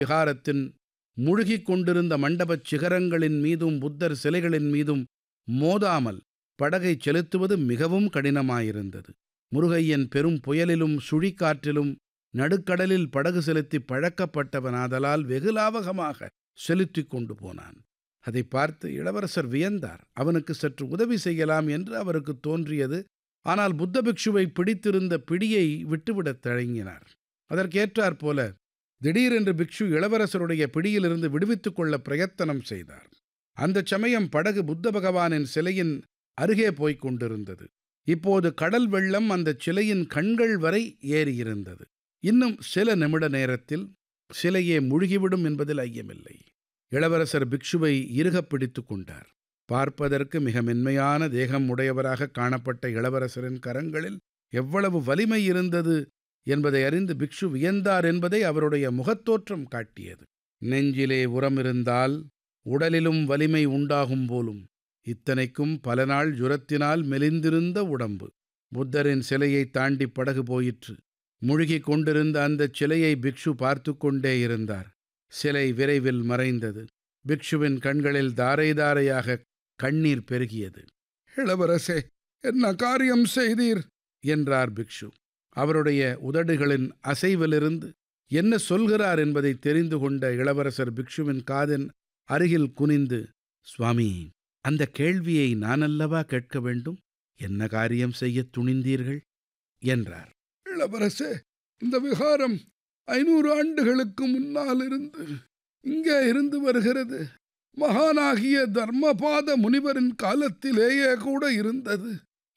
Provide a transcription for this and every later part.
விகாரத்தின் முழுகிக் கொண்டிருந்த மண்டபச் சிகரங்களின் மீதும் புத்தர் சிலைகளின் மீதும் மோதாமல் படகைச் செலுத்துவது மிகவும் கடினமாயிருந்தது முருகையன் பெரும் புயலிலும் சுழிக்காற்றிலும் நடுக்கடலில் படகு செலுத்தி பழக்கப்பட்டவனாதலால் வெகு லாவகமாக செலுத்திக் கொண்டு போனான் அதை பார்த்து இளவரசர் வியந்தார் அவனுக்கு சற்று உதவி செய்யலாம் என்று அவருக்கு தோன்றியது ஆனால் புத்த பிக்ஷுவை பிடித்திருந்த பிடியை விட்டுவிடத் தயங்கினார் அதற்கேற்றாற் போல திடீரென்று பிக்ஷு இளவரசருடைய பிடியிலிருந்து விடுவித்துக் கொள்ள பிரயத்தனம் செய்தார் அந்த சமயம் படகு புத்த பகவானின் சிலையின் அருகே போய்க் கொண்டிருந்தது இப்போது கடல் வெள்ளம் அந்த சிலையின் கண்கள் வரை ஏறியிருந்தது இன்னும் சில நிமிட நேரத்தில் சிலையே முழுகிவிடும் என்பதில் ஐயமில்லை இளவரசர் பிக்ஷுவை இறுகப் பிடித்து கொண்டார் பார்ப்பதற்கு மிக மென்மையான தேகம் உடையவராக காணப்பட்ட இளவரசரின் கரங்களில் எவ்வளவு வலிமை இருந்தது என்பதை அறிந்து பிக்ஷு வியந்தார் என்பதை அவருடைய முகத்தோற்றம் காட்டியது நெஞ்சிலே உரம் இருந்தால் உடலிலும் வலிமை உண்டாகும் போலும் இத்தனைக்கும் பல நாள் ஜுரத்தினால் மெலிந்திருந்த உடம்பு புத்தரின் சிலையை தாண்டி படகு போயிற்று முழுகிக் கொண்டிருந்த அந்தச் சிலையை பிக்ஷு பார்த்து கொண்டே இருந்தார் சிலை விரைவில் மறைந்தது பிக்ஷுவின் கண்களில் தாரை தாரையாக கண்ணீர் பெருகியது இளவரசே என்ன காரியம் செய்தீர் என்றார் பிக்ஷு அவருடைய உதடுகளின் அசைவிலிருந்து என்ன சொல்கிறார் என்பதை தெரிந்து கொண்ட இளவரசர் பிக்ஷுவின் காதின் அருகில் குனிந்து சுவாமி அந்த கேள்வியை நானல்லவா கேட்க வேண்டும் என்ன காரியம் செய்யத் துணிந்தீர்கள் என்றார் இளவரசே இந்த விகாரம் ஐநூறு ஆண்டுகளுக்கு முன்னால் இருந்து இங்கே இருந்து வருகிறது மகானாகிய தர்மபாத முனிவரின் காலத்திலேயே கூட இருந்தது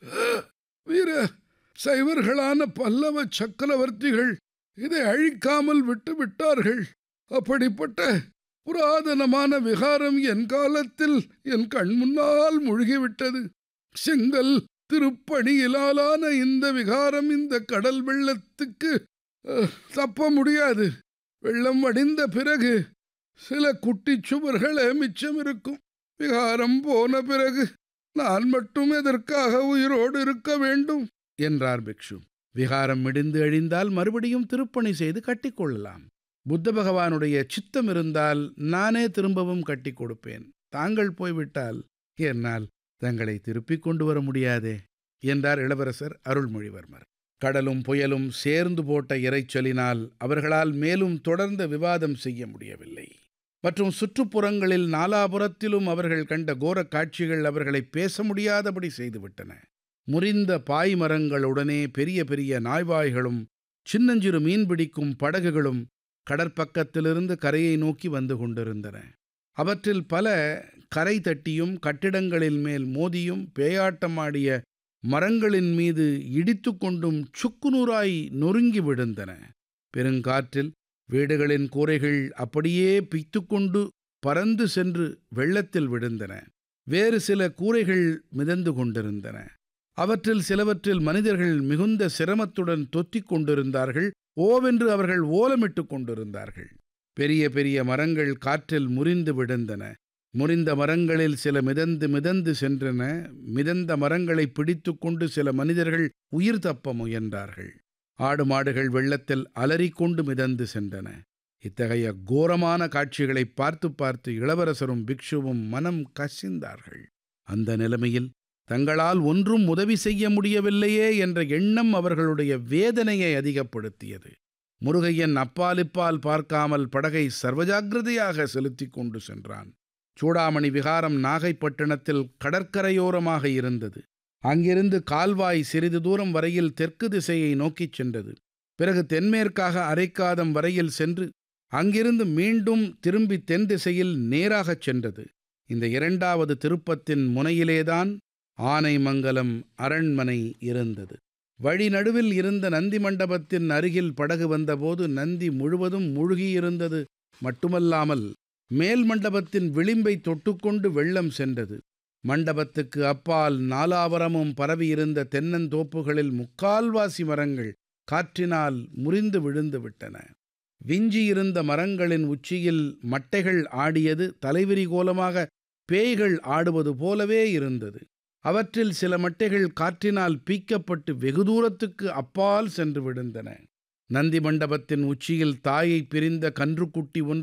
வீர சைவர்களான பல்லவ சக்கரவர்த்திகள் இதை அழிக்காமல் விட்டு விட்டார்கள் அப்படிப்பட்ட புராதனமான விகாரம் என் காலத்தில் என் கண் முன்னால் மூழ்கிவிட்டது செங்கல் திருப்பணியிலாலான இந்த விகாரம் இந்த கடல் வெள்ளத்துக்கு அஹ், தப்ப முடியாது வெள்ளம் வடிந்த பிறகு சில குட்டிச் சுவர்களே மிச்சம் இருக்கும் விகாரம் போன பிறகு நான் மட்டும் எதற்காக உயிரோடு இருக்க வேண்டும் என்றார் பிக்ஷு விகாரம் மிடிந்து அழிந்தால் மறுபடியும் திருப்பணி செய்து கட்டிக்கொள்ளலாம் புத்த பகவானுடைய சித்தம் இருந்தால் நானே திரும்பவும் கட்டி கொடுப்பேன் தாங்கள் போய்விட்டால் என்னால் தங்களை திருப்பிக் கொண்டு வர முடியாதே என்றார் இளவரசர் அருள்மொழிவர்மர் கடலும் புயலும் சேர்ந்து போட்ட இரைச்சலினால் அவர்களால் மேலும் தொடர்ந்த விவாதம் செய்ய முடியவில்லை மற்றும் சுற்றுப்புறங்களில் நாலாபுறத்திலும் அவர்கள் கண்ட கோரக் காட்சிகள் அவர்களை பேச முடியாதபடி செய்துவிட்டன முறிந்த பாய்மரங்களுடனே பெரிய பெரிய நாய்வாய்களும் சின்னஞ்சிறு மீன் பிடிக்கும் படகுகளும் கடற்பக்கத்திலிருந்து கரையை நோக்கி வந்து கொண்டிருந்தன அவற்றில் பல கரை தட்டியும் கட்டிடங்களின் மேல் மோதியும் பேயாட்டமாடிய மரங்களின் மீது இடித்து கொண்டும் சுக்குநூறாய் நொறுங்கி விழுந்தன பெருங்காற்றில் வீடுகளின் கூரைகள் அப்படியே பிய்த்துக்கொண்டு பறந்து சென்று வெள்ளத்தில் விழுந்தன வேறு சில கூரைகள் மிதந்து கொண்டிருந்தன அவற்றில் சிலவற்றில் மனிதர்கள் மிகுந்த சிரமத்துடன் தொத்திக் கொண்டிருந்தார்கள் ஓவென்று அவர்கள் ஓலமிட்டுக் கொண்டிருந்தார்கள் பெரிய பெரிய மரங்கள் காற்றில் முறிந்து விழுந்தன முறிந்த மரங்களில் சில மிதந்து மிதந்து சென்றன மிதந்த மரங்களை பிடித்துக் கொண்டு சில மனிதர்கள் உயிர் தப்ப முயன்றார்கள் ஆடு மாடுகள் வெள்ளத்தில் அலறிக்கொண்டு மிதந்து சென்றன இத்தகைய கோரமான காட்சிகளை பார்த்து பார்த்து இளவரசரும் பிக்ஷுவும் மனம் கசிந்தார்கள் அந்த நிலைமையில் தங்களால் ஒன்றும் உதவி செய்ய முடியவில்லையே என்ற எண்ணம் அவர்களுடைய வேதனையை அதிகப்படுத்தியது முருகையன் அப்பாலிப்பால் பார்க்காமல் படகை சர்வஜாக்கிரதையாக செலுத்திக் கொண்டு சென்றான் சூடாமணி விகாரம் நாகைப்பட்டினத்தில் கடற்கரையோரமாக இருந்தது அங்கிருந்து கால்வாய் சிறிது தூரம் வரையில் தெற்கு திசையை நோக்கிச் சென்றது பிறகு தென்மேற்காக அரைக்காதம் வரையில் சென்று அங்கிருந்து மீண்டும் திரும்பி தென் திசையில் நேராகச் சென்றது இந்த இரண்டாவது திருப்பத்தின் முனையிலேதான் ஆனைமங்கலம் அரண்மனை இருந்தது வழி நடுவில் இருந்த நந்தி மண்டபத்தின் அருகில் படகு வந்தபோது நந்தி முழுவதும் மூழ்கியிருந்தது மட்டுமல்லாமல் மேல் மண்டபத்தின் விளிம்பை தொட்டுக்கொண்டு வெள்ளம் சென்றது மண்டபத்துக்கு அப்பால் நாலாவரமும் பரவியிருந்த தென்னந்தோப்புகளில் முக்கால்வாசி மரங்கள் காற்றினால் முறிந்து விழுந்து விட்டன விஞ்சியிருந்த மரங்களின் உச்சியில் மட்டைகள் ஆடியது தலைவிரி கோலமாக பேய்கள் ஆடுவது போலவே இருந்தது அவற்றில் சில மட்டைகள் காற்றினால் பீக்கப்பட்டு வெகு தூரத்துக்கு அப்பால் சென்று விழுந்தன நந்தி மண்டபத்தின் உச்சியில் தாயைப் பிரிந்த கன்றுக்குட்டி ஒன்று